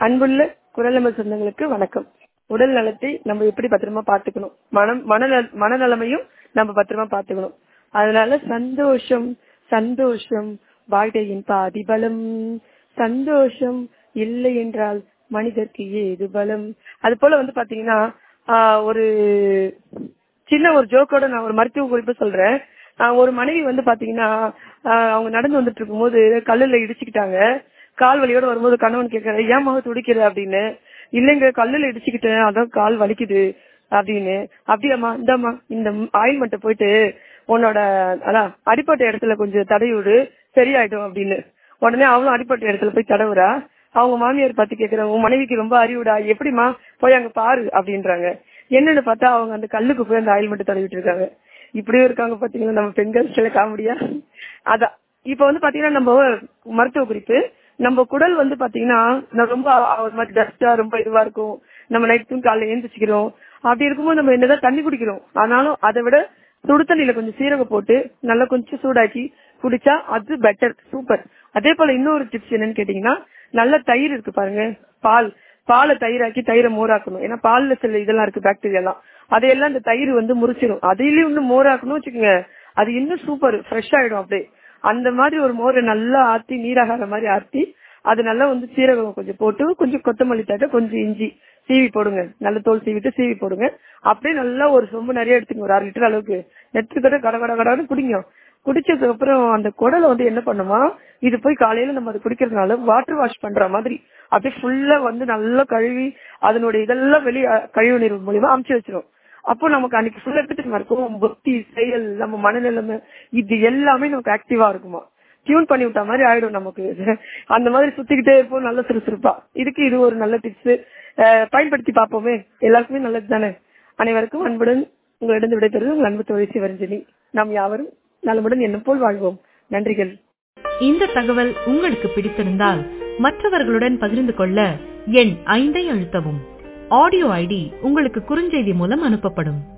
அன்புள்ள குரல் நம்ம சொந்தங்களுக்கு வணக்கம் உடல் நலத்தை நம்ம எப்படி பத்திரமா பாத்துக்கணும் மனம் மனநல மனநலமையும் நம்ம பத்திரமா பாத்துக்கணும் அதனால சந்தோஷம் சந்தோஷம் வாழ்க்கையின் பாதி பலம் சந்தோஷம் இல்லை என்றால் மனிதர்க்கு ஏது பலம் அது போல வந்து பாத்தீங்கன்னா ஆஹ் ஒரு சின்ன ஒரு ஜோக்கோட நான் ஒரு மருத்துவ குறிப்பு சொல்றேன் ஆஹ் ஒரு மனைவி வந்து பாத்தீங்கன்னா ஆஹ் அவங்க நடந்து வந்துட்டு இருக்கும்போது கல்லுல இடிச்சுக்கிட்டாங்க கால் வலியோட வரும்போது கணவன் கேட்கறாரு ஏன் மக துடிக்கிற அப்படின்னு இல்லைங்க கல்லுல இடிச்சுக்கிட்டேன் அதான் கால் வலிக்குது அப்படின்னு அப்படியாம்மா இந்தாம்மா இந்த ஆயில்மெண்ட்டை போயிட்டு உன்னோட அதான் அடிப்பட்ட இடத்துல கொஞ்சம் தடவி விடு சரியாயிடும் அப்படின்னு உடனே அவளும் அடிப்பட்ட இடத்துல போய் தடவுறா அவங்க மாமியார் பார்த்து கேக்குறாங்க உன் மனைவிக்கு ரொம்ப அறிவுடா எப்படிமா போய் அங்க பாரு அப்படின்றாங்க என்னன்னு பார்த்தா அவங்க அந்த கல்லுக்கு போய் அந்த ஆயில்மெண்ட் தடவிட்டு இருக்காங்க இப்படியும் இருக்காங்க பாத்தீங்கன்னா நம்ம பெண்கள் சில காமெடியா அதான் இப்ப வந்து பாத்தீங்கன்னா நம்ம மருத்துவ குறிப்பு நம்ம குடல் வந்து பாத்தீங்கன்னா ரொம்ப ஒரு மாதிரி டஸ்டா ரொம்ப இதுவா இருக்கும் நம்ம நைட்டும் காலைல எழுந்திரிச்சுக்கிறோம் அப்படி இருக்கும்போது நம்ம என்னதான் தண்ணி குடிக்கிறோம் ஆனாலும் அதை விட சுடு தண்ணியில கொஞ்சம் சீரகம் போட்டு நல்லா கொஞ்சம் சூடாக்கி குடிச்சா அது பெட்டர் சூப்பர் அதே போல இன்னொரு டிப்ஸ் என்னன்னு கேட்டீங்கன்னா நல்ல தயிர் இருக்கு பாருங்க பால் பாலை தயிராக்கி தயிரை மோராக்கணும் ஏன்னா பால்ல சில இதெல்லாம் இருக்கு பாக்டீரியா எல்லாம் அதையெல்லாம் இந்த தயிர் வந்து முறிச்சிடும் அதையிலயும் இன்னும் மோராக்கணும் வச்சுக்கோங்க அது இன்னும் சூப்பர் ஃப்ரெஷ் ஆயிடும் அப்படியே அந்த மாதிரி ஒரு மோரை நல்லா ஆத்தி நீராகார மாதிரி ஆத்தி அது நல்லா வந்து சீரகம் கொஞ்சம் போட்டு கொஞ்சம் கொத்தமல்லி தட்டை கொஞ்சம் இஞ்சி சீவி போடுங்க நல்ல தோல் சீவிட்டு சீவி போடுங்க அப்படியே நல்லா ஒரு சொம்பு நிறைய எடுத்துங்க ஒரு அரை லிட்டர் அளவுக்கு எடுத்துக்கிட்ட கட கட கடன்னு குடிங்க குடிச்சதுக்கு அப்புறம் அந்த குடலை வந்து என்ன பண்ணுமா இது போய் காலையில நம்ம அது குடிக்கிறதுனால வாட்டர் வாஷ் பண்ற மாதிரி அப்படியே ஃபுல்லா வந்து நல்லா கழுவி அதனுடைய இதெல்லாம் வெளியே கழிவு நீர் மூலியமா அமுச்சு வச்சிரும் அப்போ நமக்கு அன்னைக்கு ஃபுல்லா எடுத்துட்டு இருக்கும் புத்தி செயல் நம்ம மனநிலைமை இது எல்லாமே நமக்கு ஆக்டிவா இருக்குமா டியூன் பண்ணி விட்ட மாதிரி ஆயிடும் நமக்கு அந்த மாதிரி சுத்திக்கிட்டே இருப்போம் நல்ல சுறுசுறுப்பா இதுக்கு இது ஒரு நல்ல டிப்ஸ் பயன்படுத்தி பார்ப்போமே எல்லாருக்குமே நல்லது தானே அனைவருக்கும் அன்புடன் உங்களிடம் விடைபெறுவது உங்கள் அன்பு தொழில் சிவரஞ்சனி நாம் யாவரும் நலமுடன் என்ன போல் வாழ்வோம் நன்றிகள் இந்த தகவல் உங்களுக்கு பிடித்திருந்தால் மற்றவர்களுடன் பகிர்ந்து கொள்ள எண் ஐந்தை அழுத்தவும் ஆடியோ ஐடி உங்களுக்கு குறுஞ்செய்தி மூலம் அனுப்பப்படும்